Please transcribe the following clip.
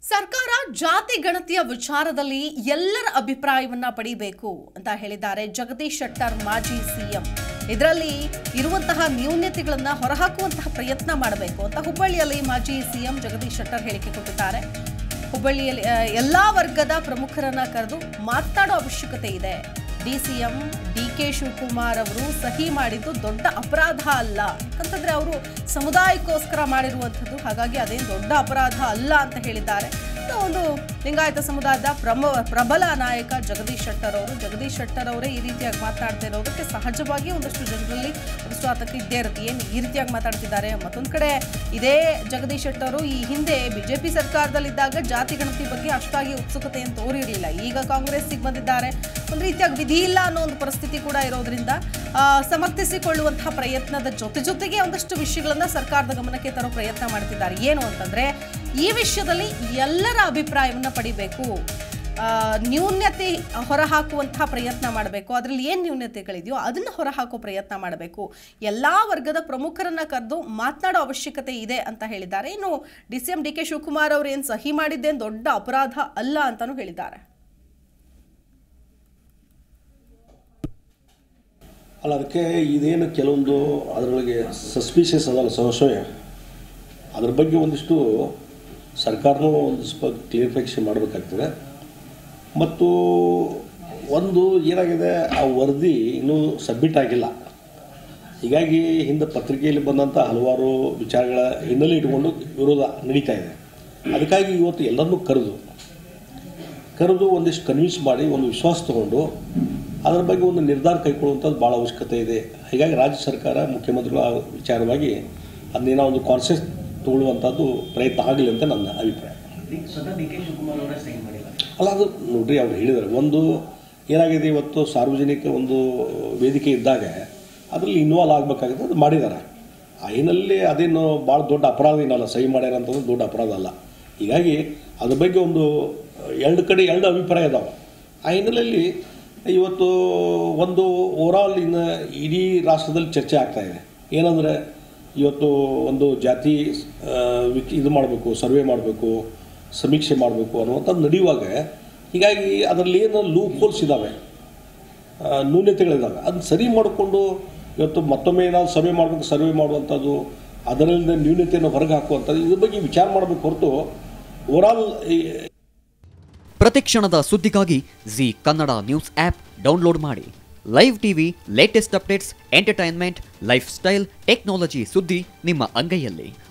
ಸರ್ಕಾರ ಜಾತಿ ಗಣತಿಯ ವಿಚಾರದಲ್ಲಿ ಎಲ್ಲರ ಅಭಿಪ್ರಾಯವನ್ನ ಪಡಿಬೇಕು ಅಂತ ಹೇಳಿದ್ದಾರೆ ಜಗದೀಶ್ ಶೆಟ್ಟರ್ ಮಾಜಿ ಸಿಎಂ ಇದರಲ್ಲಿ ಇರುವಂತಹ ನ್ಯೂನ್ಯತೆಗಳನ್ನ ಹೊರಹಾಕುವಂತಹ ಪ್ರಯತ್ನ ಮಾಡಬೇಕು ಅಂತ ಹುಬ್ಬಳ್ಳಿಯಲ್ಲಿ ಮಾಜಿ ಸಿಎಂ ಜಗದೀಶ್ ಶೆಟ್ಟರ್ ಹೇಳಿಕೆ ಕೊಟ್ಟಿದ್ದಾರೆ ಹುಬ್ಬಳ್ಳಿಯಲ್ಲಿ ಆ, ಎಲ್ಲಾ ವರ್ಗದ ಪ್ರಮುಖರನ್ನ ಕರೆದು ಮಾತನಾಡೋ ಅವಶ್ಯಕತೆ ಇದೆ ಡಿಸಿಎಂ ಡಿ ಕೆ ಶಿವಕುಮಾರ್ ಅವರು ಸಹಿ ಮಾಡಿದ್ದು ದೊಡ್ಡ ಅಪರಾಧ ಅಲ್ಲ ಯಾಕಂತಂದ್ರೆ ಅವರು ಸಮುದಾಯಕ್ಕೋಸ್ಕರ ಮಾಡಿರುವಂಥದ್ದು ಹಾಗಾಗಿ ಅದೇನು ದೊಡ್ಡ ಅಪರಾಧ ಅಲ್ಲ ಅಂತ ಹೇಳಿದ್ದಾರೆ ಇನ್ನು ಒಂದು ಲಿಂಗಾಯತ ಸಮುದಾಯದ ಪ್ರಮ ಪ್ರಬಲ ನಾಯಕ ಜಗದೀಶ್ ಶೆಟ್ಟರ್ ಅವರು ಜಗದೀಶ್ ಶೆಟ್ಟರ್ ಅವರೇ ಈ ರೀತಿಯಾಗಿ ಮಾತನಾಡ್ತಾ ಇರೋದಕ್ಕೆ ಸಹಜವಾಗಿ ಒಂದಷ್ಟು ಜನರಲ್ಲಿ ಒಂದಷ್ಟು ಆತಂಕ ಇದ್ದೇ ಇರುತ್ತೆ ಏನು ಈ ರೀತಿಯಾಗಿ ಮಾತಾಡ್ತಿದ್ದಾರೆ ಮತ್ತೊಂದು ಕಡೆ ಇದೇ ಜಗದೀಶ್ ಶೆಟ್ಟರು ಈ ಹಿಂದೆ ಬಿಜೆಪಿ ಸರ್ಕಾರದಲ್ಲಿದ್ದಾಗ ಜಾತಿ ಗಣತಿ ಬಗ್ಗೆ ಅಷ್ಟಾಗಿ ಉತ್ಸುಕತೆಯನ್ನು ತೋರಿರಲಿಲ್ಲ ಈಗ ಕಾಂಗ್ರೆಸ್ಸಿಗೆ ಬಂದಿದ್ದಾರೆ ಒಂದು ರೀತಿಯಾಗಿ ವಿಧಿ ಇಲ್ಲ ಅನ್ನೋ ಒಂದು ಪರಿಸ್ಥಿತಿ ಕೂಡ ಇರೋದ್ರಿಂದ ಆ, ಸಮರ್ಥಿಸಿಕೊಳ್ಳುವಂತಹ ಪ್ರಯತ್ನದ ಜೊತೆ ಜೊತೆಗೆ ಒಂದಷ್ಟು ವಿಷಯಗಳನ್ನ ಸರ್ಕಾರದ ಗಮನಕ್ಕೆ ತರೋ ಪ್ರಯತ್ನ ಮಾಡ್ತಿದ್ದಾರೆ ಏನು ಅಂತಂದ್ರೆ ಈ ವಿಷಯದಲ್ಲಿ ಎಲ್ಲರ ಅಭಿಪ್ರಾಯವನ್ನ ಪಡಿಬೇಕು ಆ, ನ್ಯೂನ್ಯತೆ ಹೊರಹಾಕುವಂತಹ ಪ್ರಯತ್ನ ಮಾಡಬೇಕು ಅದರಲ್ಲಿ ಏನು ನ್ಯೂನ್ಯತೆಗಳಿದೆಯೋ ಅದನ್ನು ಹೊರಹಾಕೋ ಪ್ರಯತ್ನ ಮಾಡಬೇಕು ಎಲ್ಲ ವರ್ಗದ ಪ್ರಮುಖರನ್ನ ಕರೆದು ಮಾತನಾಡೋ ಅವಶ್ಯಕತೆ ಇದೆ ಅಂತ ಹೇಳಿದ್ದಾರೆ ಇನ್ನು D C M D K Shivakumar ಅವರು ಏನು ಸಹಿ ಮಾಡಿದ್ದೇನು ದೊಡ್ಡ ಅಪರಾಧ ಅಲ್ಲ ಅಂತಾನೂ ಹೇಳಿದ್ದಾರೆ ಅಲ್ಲ ಅದಕ್ಕೆ ಇದೇನು ಕೆಲವೊಂದು ಅದರೊಳಗೆ ಸಸ್ಪಿಷಿಯಸ್ ಅದಲ್ಲ ಸಂಶಯ ಅದ್ರ ಬಗ್ಗೆ ಒಂದಿಷ್ಟು ಸರ್ಕಾರನೂ ಒಂದು ಸ್ವಲ್ಪ ಕ್ಲಿಯರಿಫಿಕೇಷನ್ ಮಾಡಬೇಕಾಗ್ತದೆ ಮತ್ತು ಒಂದು ಏನಾಗಿದೆ ಆ ವರದಿ ಇನ್ನೂ ಸಬ್ಮಿಟ್ ಆಗಿಲ್ಲ ಹೀಗಾಗಿ ಹಿಂದೆ ಪತ್ರಿಕೆಯಲ್ಲಿ ಬಂದಂಥ ಹಲವಾರು ವಿಚಾರಗಳ ಹಿನ್ನೆಲೆ ಇಟ್ಕೊಂಡು ವಿರೋಧ ನಡೀತಾ ಇದೆ ಅದಕ್ಕಾಗಿ ಇವತ್ತು ಎಲ್ಲರನ್ನೂ ಕರೆದು ಕರೆದು ಒಂದಿಷ್ಟು ಕನ್ವಿನ್ಸ್ ಮಾಡಿ ಒಂದು ವಿಶ್ವಾಸ ತಗೊಂಡು ಅದರ ಬಗ್ಗೆ ಒಂದು ನಿರ್ಧಾರ ಕೈಗೊಳ್ಳುವಂಥದ್ದು ಭಾಳ ಅವಶ್ಯಕತೆ ಇದೆ ಹೀಗಾಗಿ ರಾಜ್ಯ ಸರ್ಕಾರ ಮುಖ್ಯಮಂತ್ರಿಗಳು ಆ ವಿಚಾರವಾಗಿ ಅದನ್ನೇನೋ ಒಂದು ಕಾನ್ಸೆಪ್ಟ್ ತಗೊಳ್ಳುವಂಥದ್ದು ಪ್ರಯತ್ನ ಆಗಲಿ ಅಂತ ನನ್ನ ಅಭಿಪ್ರಾಯ ಡಿ- ಸ್ವತಃ ಡಿ ಕೆ ಶಿವಕುಮಾರ್ ಅವರೇ ಸೈನ್ ಮಾಡಿಲ್ಲ ಅಲ್ಲ ಅದು ನೋಡ್ರಿ ಅವ್ರು ಹೇಳಿದ್ದಾರೆ ಒಂದು ಏನಾಗಿದೆ ಇವತ್ತು ಸಾರ್ವಜನಿಕ ಒಂದು ವೇದಿಕೆ ಇದ್ದಾಗ ಅದರಲ್ಲಿ ಇನ್ವಾಲ್ವ್ ಆಗಬೇಕಾಗಿದೆ ಅದು ಮಾಡಿದ್ದಾರೆ ಆ ಹಿನ್ನೆಲೆ ಅದೇನು ಭಾಳ ದೊಡ್ಡ ಅಪರಾಧ ಏನಲ್ಲ ಸಹಿ ಮಾಡ್ಯಾರ ಅಂತಂದ್ರೆ ದೊಡ್ಡ ಅಪರಾಧ ಅಲ್ಲ ಹೀಗಾಗಿ ಅದ್ರ ಬಗ್ಗೆ ಒಂದು ಎರಡು ಕಡೆ ಎರಡು ಅಭಿಪ್ರಾಯ ಇದಾವೆ ಆ ಹಿನ್ನೆಲೆಯಲ್ಲಿ ಇವತ್ತು ಒಂದು ಓವರಾಲ್ ಇನ್ನು ಇಡೀ ರಾಷ್ಟ್ರದಲ್ಲಿ ಚರ್ಚೆ ಆಗ್ತಾ ಇದೆ ಏನಂದರೆ ಇವತ್ತು ಒಂದು ಜಾತಿ ಆ, ವಿಕ್- ಇದು ಮಾಡಬೇಕು ಸರ್ವೆ ಮಾಡಬೇಕು ಸಮೀಕ್ಷೆ ಮಾಡಬೇಕು ಅನ್ನುವಂಥದ್ದು ನಡೆಯುವಾಗ ಹೀಗಾಗಿ ಅದರಲ್ಲಿ ಏನು ಲೂಪ್ ಹೋಲ್ಸ್ ಇದ್ದಾವೆ ಆ, ನ್ಯೂನತೆಗಳಿದ್ದಾವೆ ಅದನ್ನ ಸರಿ ಮಾಡಿಕೊಂಡು ಇವತ್ತು ಮತ್ತೊಮ್ಮೆ ನಾವು ಸರ್ವೆ ಮಾಡಬೇಕು ಸರ್ವೆ ಮಾಡುವಂಥದ್ದು ಅದರಿಂದ ನ್ಯೂನತೆಯನ್ನು ಹೊರಗೆ ಹಾಕುವಂಥದ್ದು ಇದ್ರ ಬಗ್ಗೆ ವಿಚಾರ ಮಾಡಬೇಕು ಹೊರತು ಓವರಾಲ್ ಪ್ರತಿಕ್ಷಣದ ಸುದ್ದಿಗಾಗಿ Zee Kannada news app download ಮಾಡಿ live TV latest updates entertainment lifestyle technology ಸುದ್ದಿ ನಿಮ್ಮ ಅಂಗೈಯಲ್ಲಿ